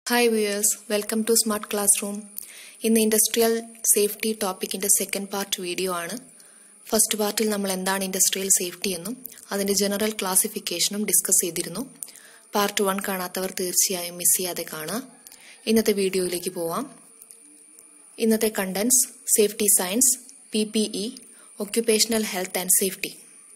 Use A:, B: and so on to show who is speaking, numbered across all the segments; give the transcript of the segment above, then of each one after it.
A: Hi viewers welcome to smart class room ഇന്ന് industrial safety ടോപ്പിക്കിൻ്റെ second part video ആണ് first പാർട്ടിൽ നമ്മൾ എന്താണ് ഇൻഡസ്ട്രിയൽ സേഫ്റ്റി എന്നും അതിൻ്റെ ജനറൽ ക്ലാസിഫിക്കേഷനും ഡിസ്കസ് ചെയ്തിരുന്നു പാർട്ട് വൺ കാണാത്തവർ തീർച്ചയായും മിസ് ചെയ്യാതെ കാണുക ഇന്നത്തെ വീഡിയോയിലേക്ക് പോവാം ഇന്നത്തെ contents safety signs P P E occupational health and safety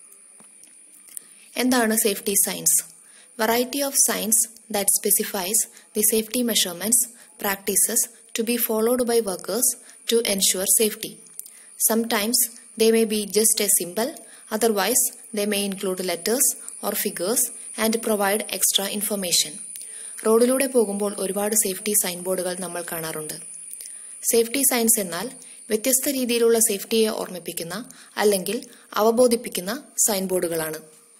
A: എന്താണ് safety signs variety of signs that specifies the safety measurements practices to be followed by workers to ensure safety sometimes they may be just a symbol otherwise they may include letters or figures and provide extra information റോഡിലൂടെ പോകുമ്പോൾ ഒരുപാട് safety sign ബോർഡുകൾ നമ്മൾ കാണാറുണ്ട് safety science എന്നാൽ വ്യത്യസ്ത രീതിയിലുള്ള സേഫ്റ്റിയെ ഓർമ്മിപ്പിക്കുന്ന അല്ലെങ്കിൽ അവബോധിപ്പിക്കുന്ന സൈൻ ബോർഡുകളാണ്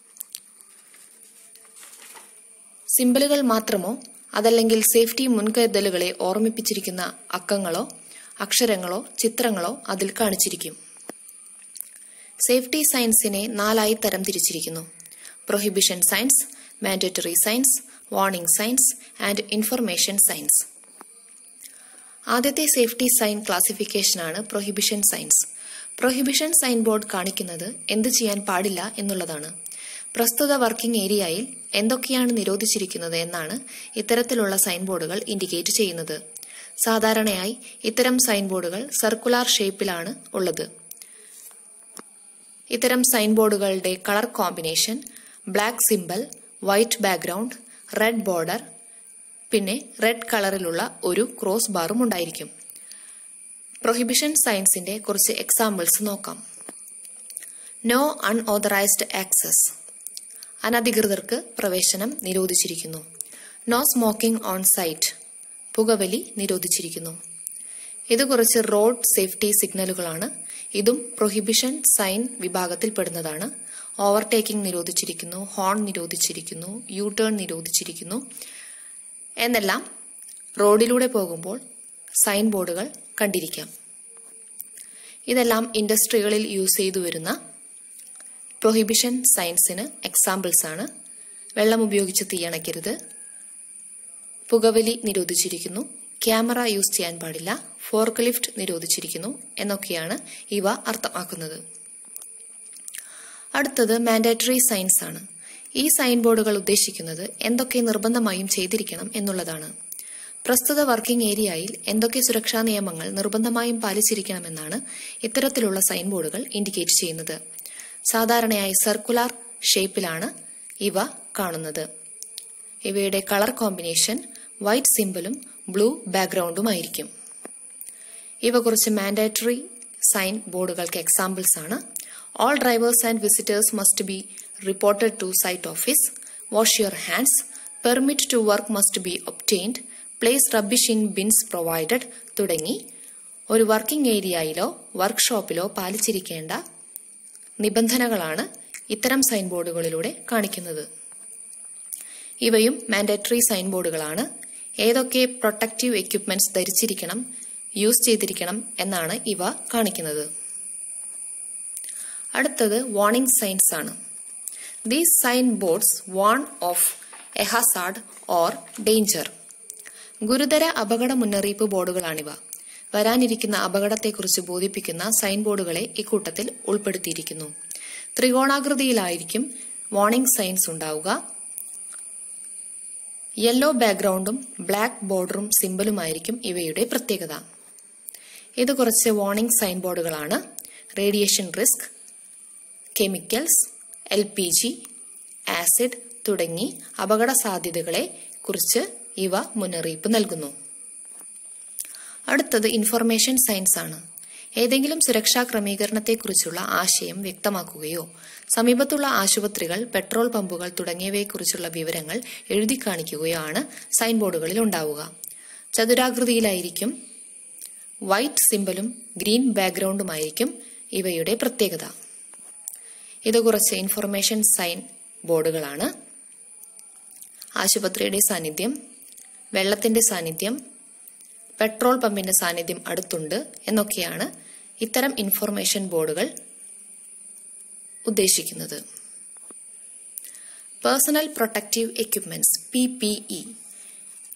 A: സിമ്പിളുകൾ മാത്രമോ അതല്ലെങ്കിൽ സേഫ്റ്റി മുൻകരുതലുകളെ ഓർമ്മിപ്പിച്ചിരിക്കുന്ന അക്കങ്ങളോ അക്ഷരങ്ങളോ ചിത്രങ്ങളോ അതിൽ കാണിച്ചിരിക്കും സേഫ്റ്റി സയൻസിനെ നാലായി തരം തിരിച്ചിരിക്കുന്നു prohibition signs mandatory signs warning signs and information signs ആദ്യത്തെ സേഫ്റ്റി സൈൻ ക്ലാസിഫിക്കേഷനാണ് prohibition signs prohibition sign board കാണിക്കുന്നത് എന്ത് ചെയ്യാൻ പാടില്ല എന്നുള്ളതാണ് പ്രസ്തുത വർക്കിംഗ് ഏരിയയിൽ എന്തൊക്കെയാണ് നിരോധിച്ചിരിക്കുന്നത് എന്നാണ് ഇത്തരത്തിലുള്ള സൈൻ ബോർഡുകൾ ഇൻഡിക്കേറ്റ് ചെയ്യുന്നത് സാധാരണയായി ഇത്തരം സൈൻ ബോർഡുകൾ സർക്കുലാർ ഷേപ്പിലാണ് ഉള്ളത് ഇത്തരം സൈൻ ബോർഡുകളുടെ colour combination black symbol white background red border പിന്നെ റെഡ് കളറിലുള്ള ഒരു ക്രോസ് ബാറും ഉണ്ടായിരിക്കും പ്രൊഹിബിഷൻ സയൻസിന്റെ കുറച്ച് എക്സാമ്പിൾസ് നോക്കാം നോ അൺഓതറൈസ്ഡ് ആക്സസ് അനധികൃതർക്ക് പ്രവേശനം നിരോധിച്ചിരിക്കുന്നു നോ സ്മോക്കിംഗ് ഓൺ സൈറ്റ് പുകവലി നിരോധിച്ചിരിക്കുന്നു ഇത് കുറച്ച് റോഡ് സേഫ്റ്റി സിഗ്നലുകളാണ് ഇതും പ്രൊഹിബിഷൻ സൈൻ വിഭാഗത്തിൽപ്പെടുന്നതാണ് ഓവർടേക്കിംഗ് നിരോധിച്ചിരിക്കുന്നു ഹോൺ നിരോധിച്ചിരിക്കുന്നു യു ടേൺ നിരോധിച്ചിരിക്കുന്നു എന്നെല്ലാം റോഡിലൂടെ പോകുമ്പോൾ സൈൻ ബോർഡുകൾ കണ്ടിരിക്കാം ഇതെല്ലാം ഇൻഡസ്ട്രികളിൽ യൂസ് ചെയ്തു വരുന്ന പ്രൊഹിബിഷൻ സയൻസിന് എക്സാമ്പിൾസ് ആണ് വെള്ളം ഉപയോഗിച്ച് തീയണയ്ക്കരുത് പുകവലി നിരോധിച്ചിരിക്കുന്നു ക്യാമറ യൂസ് ചെയ്യാൻ പാടില്ല ഫോർക്ക് ലിഫ്റ്റ് നിരോധിച്ചിരിക്കുന്നു എന്നൊക്കെയാണ് ഇവ അർത്ഥമാക്കുന്നത് അടുത്തത് മാൻഡേറ്ററി സയൻസ് ആണ് ഈ സൈൻ ബോർഡുകൾ ഉദ്ദേശിക്കുന്നത് എന്തൊക്കെ നിർബന്ധമായും ചെയ്തിരിക്കണം എന്നുള്ളതാണ് പ്രസ്തുത വർക്കിംഗ് ഏരിയയിൽ എന്തൊക്കെ സുരക്ഷാ നിയമങ്ങൾ നിർബന്ധമായും പാലിച്ചിരിക്കണമെന്നാണ് ഇത്തരത്തിലുള്ള സൈൻ ബോർഡുകൾ ഇൻഡിക്കേറ്റ് ചെയ്യുന്നത് സാധാരണയായി സർക്കുലാർ ഷേപ്പിലാണ് ഇവ കാണുന്നത് ഇവയുടെ കളർ കോമ്പിനേഷൻ വൈറ്റ് സിമ്പിളും ബ്ലൂ ബാക്ക്ഗ്രൗണ്ടുമായിരിക്കും ഇവ കുറച്ച് മാൻഡേറ്ററി സൈൻ ബോർഡുകൾക്ക് എക്സാമ്പിൾസ് ആണ് all drivers and visitors must be reported to site office wash your hands permit to work must be obtained place rubbish in bins provided തുടങ്ങി ഒരു working ഏരിയയിലോ വർക്ക്ഷോപ്പിലോ പാലിച്ചിരിക്കേണ്ട നിബന്ധനകളാണ് ഇത്തരം sign ബോർഡുകളിലൂടെ കാണിക്കുന്നത് ഇവയും മാൻഡേറ്ററി സൈൻ ബോർഡുകളാണ് ഏതൊക്കെ protective equipments ധരിച്ചിരിക്കണം use ചെയ്തിരിക്കണം എന്നാണ് ഇവ കാണിക്കുന്നത് അടുത്തത് വാർണിംഗ് സൈൻസ് ആണ് these sign boards warn of a hazard or danger ഗുരുതര അപകട മുന്നറിയിപ്പ് ബോർഡുകളാണിവ വരാനിരിക്കുന്ന അപകടത്തെക്കുറിച്ച് ബോധിപ്പിക്കുന്ന സൈൻ ബോർഡുകളെ ഇക്കൂട്ടത്തിൽ ഉൾപ്പെടുത്തിയിരിക്കുന്നു ത്രികോണാകൃതിയിലായിരിക്കും വാർണിംഗ് സൈൻസ് ഉണ്ടാവുക യെല്ലോ ബാക്ക്ഗ്രൗണ്ടും ബ്ലാക്ക് ബോർഡറും സിമ്പലുമായിരിക്കും ഇവയുടെ പ്രത്യേകത ഇത് കുറച്ച് വാർണിംഗ് സൈൻ ബോർഡുകളാണ് radiation risk chemicals L P G acid തുടങ്ങി അപകട സാധ്യതകളെ കുറിച്ച് ഇവ മുന്നറിയിപ്പ് നൽകുന്നു അടുത്തത് ഇൻഫർമേഷൻ സയൻസ് ആണ് ഏതെങ്കിലും സുരക്ഷാ ക്രമീകരണത്തെക്കുറിച്ചുള്ള ആശയം വ്യക്തമാക്കുകയോ സമീപത്തുള്ള ആശുപത്രികൾ പെട്രോൾ പമ്പുകൾ തുടങ്ങിയവയെക്കുറിച്ചുള്ള വിവരങ്ങൾ എഴുതി കാണിക്കുകയോ ആണ് സൈൻ ബോർഡുകളിൽ ഉണ്ടാവുക ചതുരാകൃതിയിലായിരിക്കും വൈറ്റ് സിമ്പലും ഗ്രീൻ ബാക്ക്ഗ്രൗണ്ടുമായിരിക്കും ഇവയുടെ പ്രത്യേകത ഇത് കുറച്ച് ഇൻഫർമേഷൻ സൈൻ ബോർഡുകളാണ് ആശുപത്രിയുടെ സാന്നിധ്യം വെള്ളത്തിന്റെ സാന്നിധ്യം പെട്രോൾ പമ്പിന്റെ സാന്നിധ്യം അടുത്തുണ്ട് എന്നൊക്കെയാണ് ഇത്തരം ഇൻഫർമേഷൻ ബോർഡുകൾ ഉദ്ദേശിക്കുന്നത് personal protective equipments P P E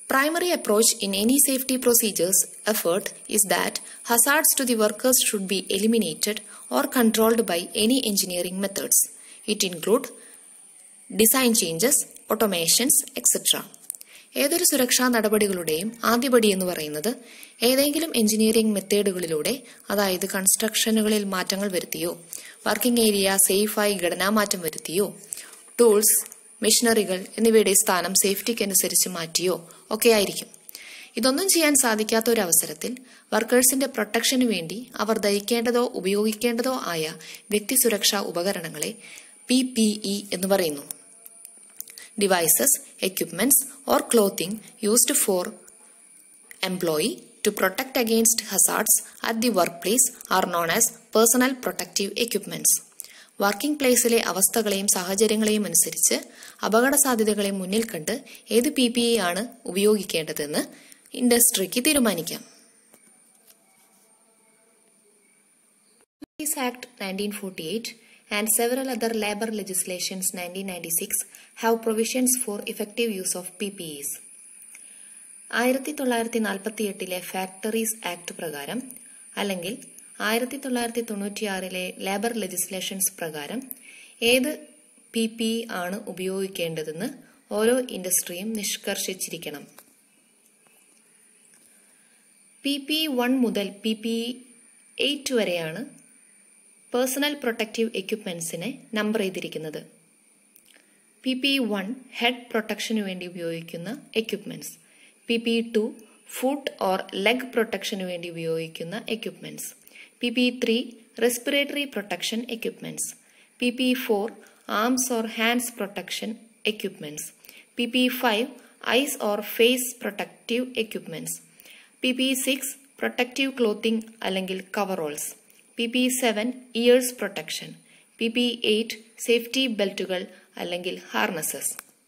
A: Primary approach in any safety procedures effort is that hazards to the workers should be eliminated or controlled by any engineering methods. It include design changes, automations, etc. ഏതൊരു സുരക്ഷാ നടപടികളുടെയും ആദ്യപടി എന്ന് പറയുന്നത് ഏതെങ്കിലും engineering മെത്തേഡുകളിലൂടെ അതായത് കൺസ്ട്രക്ഷനുകളിൽ മാറ്റങ്ങൾ വരുത്തിയോ വർക്കിംഗ് ഏരിയ സേഫായി ഘടനാമാറ്റം വരുത്തിയോ ടൂൾസ് മെഷീനറികൾ എന്നിവയുടെ സ്ഥാനം സേഫ്റ്റിക്കനുസരിച്ച് മാറ്റിയോ ഒക്കെ ആയിരിക്കും ഇതൊന്നും ചെയ്യാൻ സാധിക്കാത്ത ഒരു അവസരത്തിൽ വർക്കേഴ്സിന്റെ പ്രൊട്ടക്ഷനു വേണ്ടി അവർ ധരിക്കേണ്ടതോ ഉപയോഗിക്കേണ്ടതോ ആയ വ്യക്തി സുരക്ഷാ ഉപകരണങ്ങളെ പി പി ഇ എന്ന് പറയുന്നു devices equipments or clothing used for employee to protect against hazards at the work place are known as personal protective equipments working പ്ലേസിലെ അവസ്ഥകളെയും സാഹചര്യങ്ങളെയും അനുസരിച്ച് അപകട സാധ്യതകളെ മുന്നിൽ കണ്ട് ഏത് പി പി ഇ ആണ് ഉപയോഗിക്കേണ്ടതെന്ന് ഇൻഡസ്ട്രിക്ക് തീരുമാനിക്കാം act nineteen forty eight and several other labor legislations 1996 have provisions for effective use of PPEs. ആയിരത്തി തൊള്ളായിരത്തി നാൽപ്പത്തി എട്ടിലെ ഫാക്ടറീസ് ആക്ട് പ്രകാരം അല്ലെങ്കിൽ ആയിരത്തി തൊള്ളായിരത്തി തൊണ്ണൂറ്റിയാറിലെ ലേബർ ലെജിസ്ലേഷൻസ് പ്രകാരം ഏത് പി പി ഇ ആണ് ഉപയോഗിക്കേണ്ടതെന്ന് ഓരോ ഇൻഡസ്ട്രിയും നിഷ്കർഷിച്ചിരിക്കണം പി പി വൺ മുതൽ പി പി എയ്റ്റ് വരെയാണ് പേഴ്സണൽ പ്രൊട്ടക്റ്റീവ് എക്യുപ്മെന്റ്സിനെ നമ്പർ ചെയ്തിരിക്കുന്നത് പി പി വൺ ഹെഡ് പ്രൊട്ടക്ഷന് വേണ്ടി ഉപയോഗിക്കുന്ന equipments P P two foot or leg പ്രൊട്ടക്ഷന് വേണ്ടി ഉപയോഗിക്കുന്ന equipments P P three respiratory protection equipments P P four arms or hands protection equipments P P five eyes or face protective equipments P P six protective clothing അല്ലെങ്കിൽ coveralls P P seven ears protection P P eight safety ബെൽറ്റുകൾ അല്ലെങ്കിൽ harnesses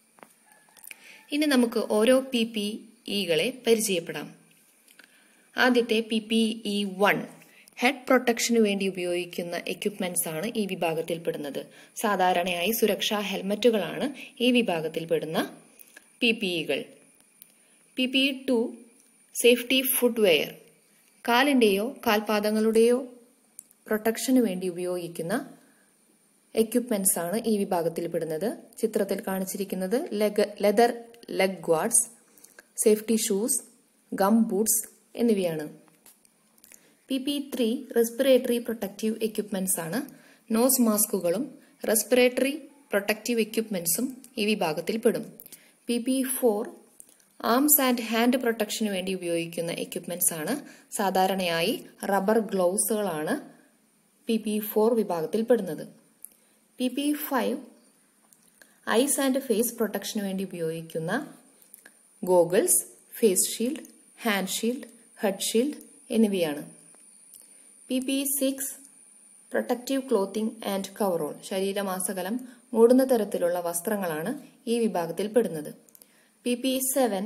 A: ഇനി നമുക്ക് ഓരോ P P ഇകളെ പരിചയപ്പെടാം ആദ്യത്തെ P P E one head പ്രൊട്ടക്ഷനു വേണ്ടി ഉപയോഗിക്കുന്ന എക്യുപ്മെന്റ്സ് ആണ് ഈ വിഭാഗത്തിൽപ്പെടുന്നത് സാധാരണയായി സുരക്ഷാ ഹെൽമറ്റുകളാണ് ഈ വിഭാഗത്തിൽപ്പെടുന്ന പി പി ഇകൾ P P two safety footwear കാലിന്റെയോ കാൽപാദങ്ങളുടെയോ പ്രൊട്ടക്ഷന് വേണ്ടി ഉപയോഗിക്കുന്ന എക്യുപ്മെന്റ്സ് ആണ് ഈ വിഭാഗത്തിൽപ്പെടുന്നത് ചിത്രത്തിൽ കാണിച്ചിരിക്കുന്നത് leather leg guards safety shoes gum boots എന്നിവയാണ് P P three respiratory protective equipments ആണ് നോസ് മാസ്കുകളും റെസ്പിറേറ്ററി പ്രൊട്ടക്റ്റീവ് എക്യുപ്മെന്റ്സും ഈ വിഭാഗത്തിൽപ്പെടും P P four arms and hand പ്രൊട്ടക്ഷന് വേണ്ടി ഉപയോഗിക്കുന്ന എക്യുപ്മെന്റ്സ് ആണ് സാധാരണയായി റബ്ബർ ഗ്ലൗസുകളാണ് പി പി ഫോർ വിഭാഗത്തിൽപ്പെടുന്നത് P P five eyes and face പ്രൊട്ടക്ഷന് വേണ്ടി ഉപയോഗിക്കുന്ന goggles face shield hand shield head shield എന്നിവയാണ് P P six protective clothing and coverall ശരീരമാസകലം മൂടുന്ന തരത്തിലുള്ള വസ്ത്രങ്ങളാണ് ഈ വിഭാഗത്തിൽപ്പെടുന്നത് P P seven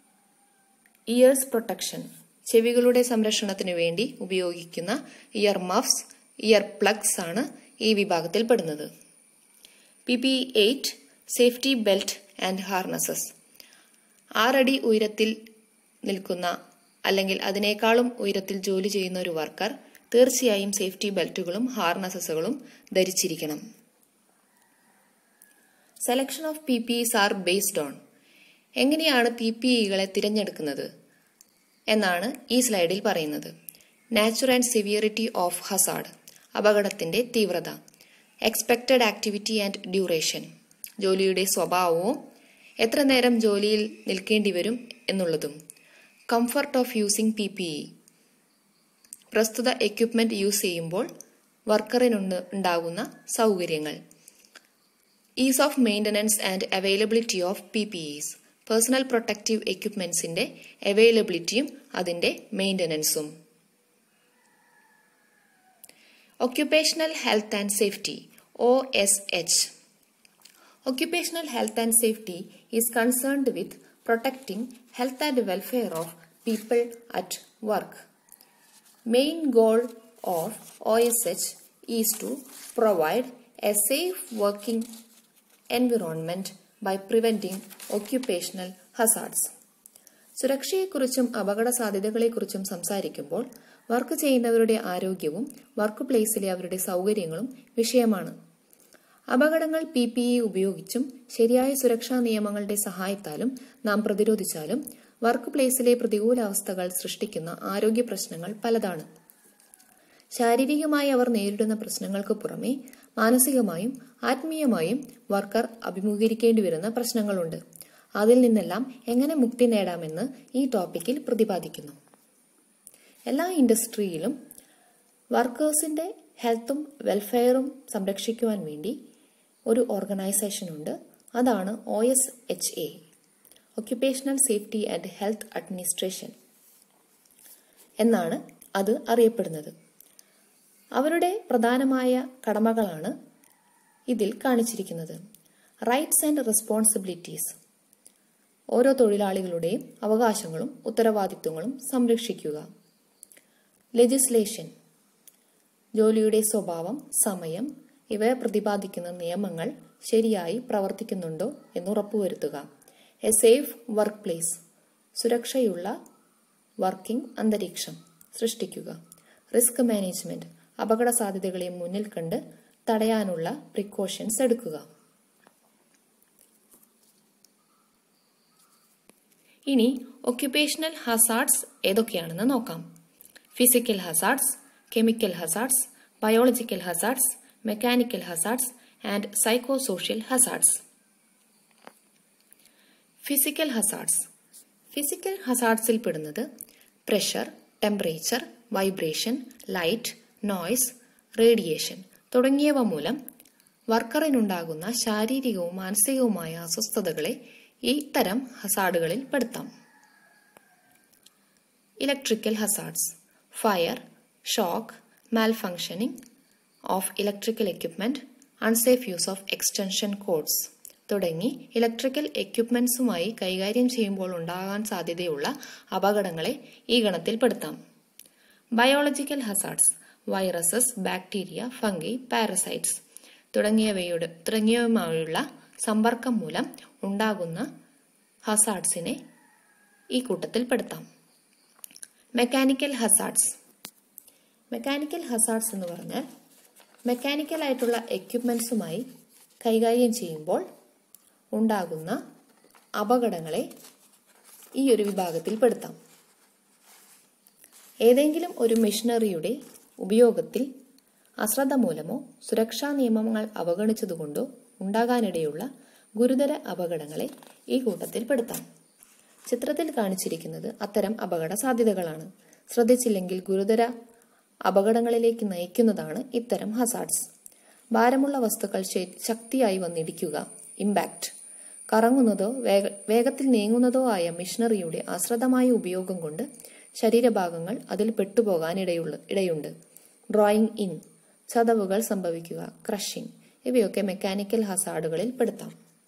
A: ears protection ചെവികളുടെ സംരക്ഷണത്തിന് വേണ്ടി ഉപയോഗിക്കുന്ന ഇയർ മഫ്സ് ഇയർ പ്ലഗ്സ് ആണ് ഈ വിഭാഗത്തിൽപ്പെടുന്നത് P P eight safety belt and harnesses ആറടി ഉയരത്തിൽ നിൽക്കുന്ന അല്ലെങ്കിൽ അതിനേക്കാളും ഉയരത്തിൽ ജോലി ചെയ്യുന്ന ഒരു വർക്കർ തീർച്ചയായും സേഫ്റ്റി ബെൽറ്റുകളും ഹാർനസസുകളും ധരിച്ചിരിക്കണം selection of P P Es are based on എങ്ങനെയാണ് പി പി ഇകളെ തിരഞ്ഞെടുക്കുന്നത് എന്നാണ് ഈ സ്ലൈഡിൽ പറയുന്നത് nature and severity of hazard അപകടത്തിന്റെ തീവ്രത എക്സ്പെക്റ്റഡ് ആക്ടിവിറ്റി ആൻഡ് ഡ്യൂറേഷൻ ജോലിയുടെ സ്വഭാവവും എത്ര നേരം ജോലിയിൽ നിൽക്കേണ്ടി വരും എന്നുള്ളതും comfort of using P P E പ്രസ്തുത എക്യുപ്മെന്റ് യൂസ് ചെയ്യുമ്പോൾ വർക്കറിനുണ്ട് ഉണ്ടാകുന്ന സൗകര്യങ്ങൾ ease of maintenance and availability of P P Es personal protective എക്യുപ്മെന്റ്സിന്റെ അവൈലബിലിറ്റിയും അതിന്റെ മെയിൻ്റനൻസും Occupational Health and Safety OSH Occupational health and safety is concerned with protecting health and welfare of people at work. Main goal of OSH is to provide a safe working environment by preventing occupational hazards. സുരക്ഷയെക്കുറിച്ചും അപകട സാധ്യതകളെക്കുറിച്ചും സംസാരിക്കുമ്പോൾ work ചെയ്യുന്നവരുടെ ആരോഗ്യവും work പ്ലേസിലെ അവരുടെ സൗകര്യങ്ങളും വിഷയമാണ് അപകടങ്ങൾ P P E ഉപയോഗിച്ചും ശരിയായ സുരക്ഷാ നിയമങ്ങളുടെ സഹായത്താലും നാം പ്രതിരോധിച്ചാലും വർക്ക് പ്ലേസിലെ പ്രതികൂലാവസ്ഥകൾ സൃഷ്ടിക്കുന്ന ആരോഗ്യ പ്രശ്നങ്ങൾ പലതാണ് ശാരീരികമായി അവർ നേരിടുന്ന പ്രശ്നങ്ങൾക്ക് പുറമെ മാനസികമായും ആത്മീയമായും വർക്കർ അഭിമുഖീകരിക്കേണ്ടി വരുന്ന പ്രശ്നങ്ങളുണ്ട് അതിൽ നിന്നെല്ലാം എങ്ങനെ മുക്തി നേടാമെന്ന് ഈ ടോപ്പിക്കിൽ പ്രതിപാദിക്കുന്നു എല്ലാ ഇൻഡസ്ട്രിയിലും വർക്കേഴ്സിന്റെ ഹെൽത്തും വെൽഫെയറും സംരക്ഷിക്കുവാൻ വേണ്ടി ഒരു ഓർഗനൈസേഷൻ ഉണ്ട് അതാണ് O S H A occupational safety and health administration എന്നാണ് അത് അറിയപ്പെടുന്നത് അവരുടെ പ്രധാനമായ കടമകളാണ് ഇതിൽ കാണിച്ചിരിക്കുന്നത് റൈറ്റ്സ് ആൻഡ് റെസ്പോൺസിബിലിറ്റീസ് ഓരോ തൊഴിലാളികളുടെയും അവകാശങ്ങളും ഉത്തരവാദിത്വങ്ങളും സംരക്ഷിക്കുക ലെജിസ്ലേഷൻ ജോലിയുടെ സ്വഭാവം സമയം ഇവ പ്രതിപാദിക്കുന്ന നിയമങ്ങൾ ശരിയായി പ്രവർത്തിക്കുന്നുണ്ടോ എന്ന് ഉറപ്പുവരുത്തുക എ സേഫ് വർക്ക് പ്ലേസ് സുരക്ഷയുള്ള വർക്കിംഗ് അന്തരീക്ഷം സൃഷ്ടിക്കുക റിസ്ക് മാനേജ്മെന്റ് അപകട സാധ്യതകളെ മുന്നിൽ കണ്ട് തടയാനുള്ള പ്രിക്കോഷൻസ് എടുക്കുക ഇനി ഒക്യുപ്പേഷണൽ ഹസാർഡ്സ് ഏതൊക്കെയാണെന്ന് നോക്കാം physical hazards chemical hazards biological hazards mechanical hazards and psycho social hazards physical hazards physical ഹസാർഡ്സിൽ പെടുന്നത് pressure temperature vibration light noise radiation തുടങ്ങിയവ മൂലം വർക്കറിനുണ്ടാകുന്ന ശാരീരികവും മാനസികവുമായ അസ്വസ്ഥതകളെ ഇത്തരം ഹസാർഡുകളിൽ പെടുത്താം electrical hazards fire shock malfunctioning of electrical equipment unsafe use of extension cords തുടങ്ങി ഇലക്ട്രിക്കൽ എക്യുപ്മെന്റ്സുമായി കൈകാര്യം ചെയ്യുമ്പോൾ ഉണ്ടാകാൻ സാധ്യതയുള്ള അപകടങ്ങളെ ഈ ഗണത്തിൽപ്പെടുത്താം biological hazards viruses bacteria fungi parasites തുടങ്ങിയവയുടെ തുടങ്ങിയവയുമായുള്ള സമ്പർക്കം മൂലം ഉണ്ടാകുന്ന ഹസാർഡ്സിനെ ഈ കൂട്ടത്തിൽപ്പെടുത്താം മെക്കാനിക്കൽ ഹസാർഡ്സ് മെക്കാനിക്കൽ ഹസാർഡ്സ് എന്ന് പറഞ്ഞാൽ മെക്കാനിക്കൽ ആയിട്ടുള്ള എക്യുപ്മെന്റ്സുമായി കൈകാര്യം ചെയ്യുമ്പോൾ ഉണ്ടാകുന്ന അപകടങ്ങളെ ഈ ഒരു വിഭാഗത്തിൽ പെടുത്താം ഏതെങ്കിലും ഒരു മെഷീനറിയുടെ ഉപയോഗത്തിൽ അശ്രദ്ധ മൂലമോ സുരക്ഷാ നിയമങ്ങൾ അവഗണിച്ചതുകൊണ്ടോ ഉണ്ടാകാനിടയുള്ള ഗുരുതര അപകടങ്ങളെ ഈ കൂട്ടത്തിൽ പെടുത്താം ചിത്രത്തിൽ കാണിച്ചിരിക്കുന്നത് അത്തരം അപകട സാധ്യതകളാണ് ശ്രദ്ധിച്ചില്ലെങ്കിൽ ഗുരുതര അപകടങ്ങളിലേക്ക് നയിക്കുന്നതാണ് ഇത്തരം ഹസാർഡ്സ് ഭാരമുള്ള വസ്തുക്കൾ ശക്തിയായി വന്നിടിക്കുക ഇമ്പാക്ട് കറങ്ങുന്നതോ വേഗ വേഗത്തിൽ നീങ്ങുന്നതോ ആയ മിഷനറിയുടെ അശ്രദ്ധമായ ഉപയോഗം കൊണ്ട് ശരീരഭാഗങ്ങൾ അതിൽ പെട്ടുപോകാൻ ഇടയുള്ള ഇടയുണ്ട് ഡ്രോയിങ് ഇൻ ചതവുകൾ സംഭവിക്കുക ക്രഷിംഗ് ഇവയൊക്കെ മെക്കാനിക്കൽ ഹസാർഡുകളിൽ പെടുത്താം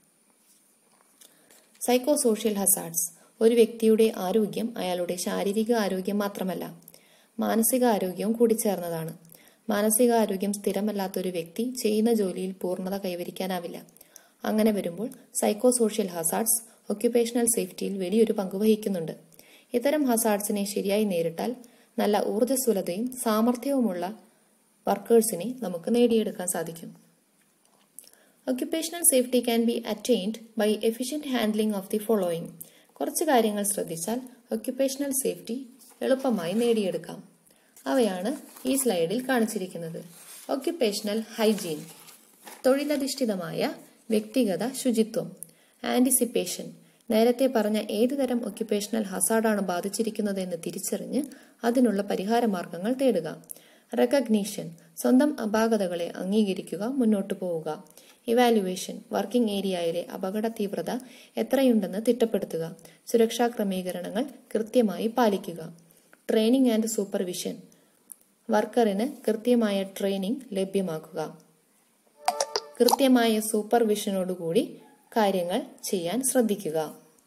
A: സൈക്കോ സോഷ്യൽ ഹസാർഡ്സ് ഒരു വ്യക്തിയുടെ ആരോഗ്യം അയാളുടെ ശാരീരിക ആരോഗ്യം മാത്രമല്ല മാനസിക ആരോഗ്യവും കൂടി ചേർന്നതാണ് മാനസിക ആരോഗ്യം സ്ഥിരമല്ലാത്ത ഒരു വ്യക്തി ചെയ്യുന്ന ജോലിയിൽ പൂർണ്ണത കൈവരിക്കാനാവില്ല അങ്ങനെ വരുമ്പോൾ സൈക്കോ സോഷ്യൽ ഹസാർഡ്സ് ഒക്യുപേഷണൽ സേഫ്റ്റിയിൽ വലിയൊരു പങ്ക് വഹിക്കുന്നുണ്ട് ഇത്തരം ഹസാർഡ്സിനെ ശരിയായി നേരിട്ടാൽ നല്ല ഊർജ്ജസ്വലതയും സാമർഥ്യവുമുള്ള വർക്കേഴ്സിനെ നമുക്ക് നേടിയെടുക്കാൻ സാധിക്കും occupational safety can be attained by efficient handling of the following കുറച്ച് കാര്യങ്ങൾ ശ്രദ്ധിച്ചാൽ ഒക്യുപേഷണൽ സേഫ്റ്റി എളുപ്പമായി നേടിയെടുക്കാം അവയാണ് ഈ സ്ലൈഡിൽ കാണിച്ചിരിക്കുന്നത് ഒക്യുപേഷണൽ ഹൈജീൻ തൊഴിലധിഷ്ഠിതമായ വ്യക്തിഗത ശുചിത്വം ആന്റിസിപ്പേഷൻ നേരത്തെ പറഞ്ഞ ഏതുതരം ഒക്യുപേഷണൽ ഹസാർഡാണ് ബാധിച്ചിരിക്കുന്നത് എന്ന് തിരിച്ചറിഞ്ഞ് അതിനുള്ള പരിഹാര മാർഗങ്ങൾ തേടുക റെക്കഗ്നീഷൻ സ്വന്തം അപാകതകളെ അംഗീകരിക്കുക മുന്നോട്ടു പോവുക ഇവാലുവേഷൻ വർക്കിംഗ് ഏരിയയിലെ അപകട തീവ്രത എത്രയുണ്ടെന്ന് തിട്ടപ്പെടുത്തുക സുരക്ഷാ ക്രമീകരണങ്ങൾ കൃത്യമായി പാലിക്കുക ട്രെയിനിങ് ആൻഡ് സൂപ്പർവിഷൻ വർക്കറിന് കൃത്യമായ ട്രെയിനിങ് ലഭ്യമാക്കുക കൃത്യമായ സൂപ്പർവിഷനോടുകൂടി കാര്യങ്ങൾ ചെയ്യാൻ ശ്രദ്ധിക്കുക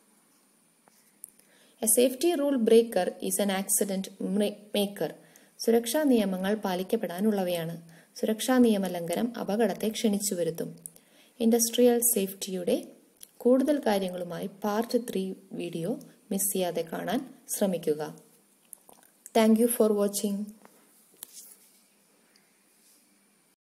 A: a safety rule breaker is an accident maker സുരക്ഷാ നിയമങ്ങൾ പാലിക്കപ്പെടാനുള്ളവയാണ് സുരക്ഷാ നിയമലംഘനം അപകടത്തെ ക്ഷണിച്ചു വരുത്തും ഇൻഡസ്ട്രിയൽ സേഫ്റ്റിയുടെ കൂടുതൽ കാര്യങ്ങളുമായി പാർട്ട് ത്രീ വീഡിയോ മിസ് ചെയ്യാതെ കാണാൻ ശ്രമിക്കുക താങ്ക് യു ഫോർ വാച്ചിങ്